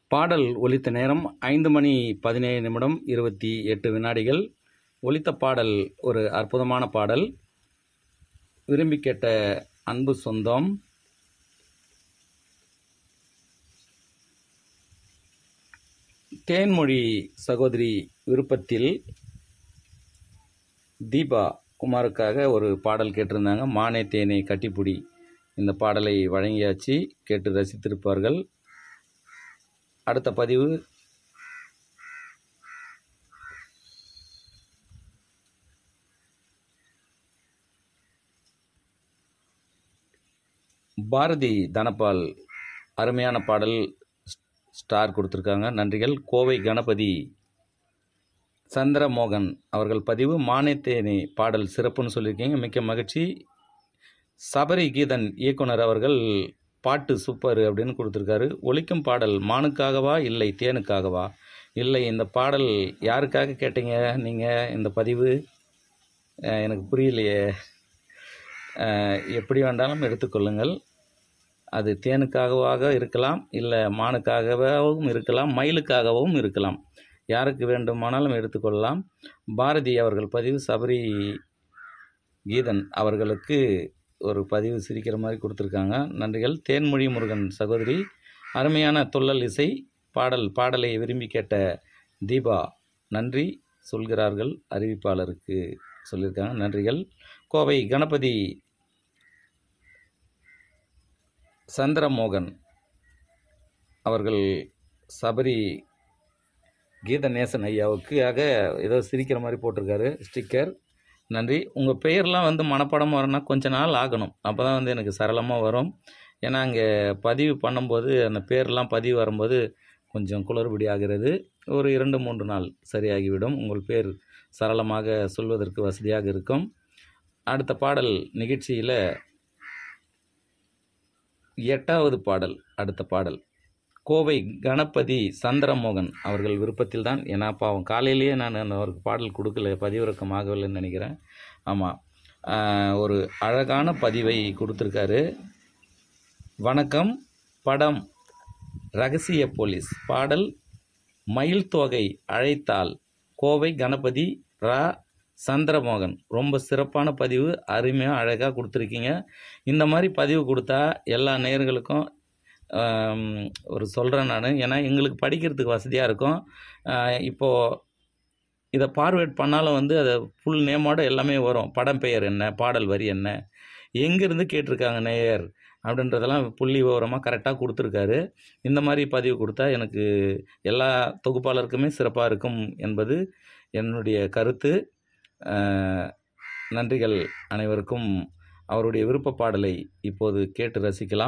பாடல் ஒலித்த நேரம் ஐந்து மணி பதினேழு நிமிடம் இருபத்தி எட்டு வினாடிகள் ஒலித்த பாடல் ஒரு அற்புதமான பாடல் விரும்பி கேட்ட அன்பு சொந்தம் தேன்மொழி சகோதரி விருப்பத்தில் தீபா குமாருக்காக ஒரு பாடல் கேட்டிருந்தாங்க மானே தேனே கட்டிப்புடி இந்த பாடலை வழங்கியாச்சு கேட்டு ரசித்திருப்பார்கள் அடுத்த பதிவு பாரதி தனபால் அருமையான பாடல் ஸ்- ஸ்டார் கொடுத்துருக்காங்க நன்றிகள் கோவை கணபதி சந்திரமோகன் அவர்கள் பதிவு மானியத்தேனி பாடல் சிறப்புன்னு சொல்லியிருக்கீங்க மிக்க மகிழ்ச்சி சபரி கீதன் இயக்குனர் அவர்கள் பாட்டு சூப்பர் அப்படின்னு கொடுத்துருக்காரு ஒலிக்கும் பாடல் மானுக்காகவா இல்லை தேனுக்காகவா இல்லை இந்த பாடல் யாருக்காக கேட்டீங்க நீங்கள் இந்த பதிவு அஹ், எனக்கு புரியலையே அஹ், எப்படி வேண்டாலும் எடுத்துக்கொள்ளுங்கள் அது தேனுக்காகவாக இருக்கலாம் இல்லை மானுக்காகவும் இருக்கலாம் மயிலுக்காகவும் இருக்கலாம் யாருக்கு வேண்டுமானாலும் எடுத்துக்கொள்ளலாம் பாரதி அவர்கள் பதிவு சபரி கீதன் அவர்களுக்கு ஒரு பதிவு சிரிக்கிற மாதிரி கொடுத்துருக்காங்க நன்றிகள் தேன்மொழி முருகன் சகோதரி அருமையான துள்ளல் இசை பாடல் பாடலை விரும்பி கேட்ட தீபா நன்றி சொல்கிறார்கள் அறிவிப்பாளருக்கு சொல்லியிருக்காங்க நன்றிகள் கோவை கணபதி சந்திரமோகன் அவர்கள் சபரி கீதநேசன் ஐயாவுக்காக ஏதோ சிரிக்கிற மாதிரி போட்டிருக்காரு ஸ்டிக்கர் நன்றி உங்கள் பெயர்லாம் வந்து மனப்பாடம் வரணும்னா கொஞ்ச நாள் ஆகணும் அப்போ தான் வந்து எனக்கு சரளமாக வரும் ஏன்னா அங்கே பதிவு பண்ணும்போது அந்த பேர்லாம் பதிவு வரும்போது கொஞ்சம் குளறுபடி ஆகிறது ஒரு இரண்டு மூன்று நாள் சரியாகிவிடும் உங்கள் பேர் சரளமாக சொல்வதற்கு வசதியாக இருக்கும் அடுத்த பாடல் நிகழ்ச்சியில் எட்டாவது பாடல் அடுத்த பாடல் கோவை கணபதி சந்திரமோகன் அவர்கள் விருப்பத்தில் தான் ஏன்னா பாவம் காலையிலேயே நான் அந்த அவருக்கு பாடல் கொடுக்கல பதிவிறக்கம் ஆகவில்லைன்னு நினைக்கிறேன் ஆமாம் ஒரு அழகான பதிவை கொடுத்துருக்காரு வணக்கம் படம் ரகசிய போலீஸ் பாடல் மயில் தொகை அழைத்தால் கோவை கணபதி ரா சந்திரமோகன் ரொம்ப சிறப்பான பதிவு அருமையாக அழகாக கொடுத்துருக்கீங்க இந்த மாதிரி பதிவு கொடுத்தா எல்லா நேயர்களுக்கும் ஆம், ஒரு சொல்கிறேன் நான் ஏன்னா எங்களுக்கு படிக்கிறதுக்கு வசதியாக இருக்கும் ஆஹ் இப்போது இதை பார்வேட் பண்ணாலும் வந்து அதை ஃபுல் நேமோட எல்லாமே வரும் படம் பெயர் என்ன பாடல் வரி என்ன எங்கேருந்து கேட்டிருக்காங்க நேயர் அப்படின்றதெல்லாம் புள்ளி விவரமாக கரெக்டாக கொடுத்துருக்காரு இந்த மாதிரி பதிவு கொடுத்தா எனக்கு எல்லா தொகுப்பாளருக்குமே சிறப்பாக இருக்கும் என்பது என்னுடைய கருத்து ஆஹ் நன்றிகள் அனைவருக்கும் அவருடைய விருப்ப பாடலை இப்போது கேட்டு ரசிக்கலாம்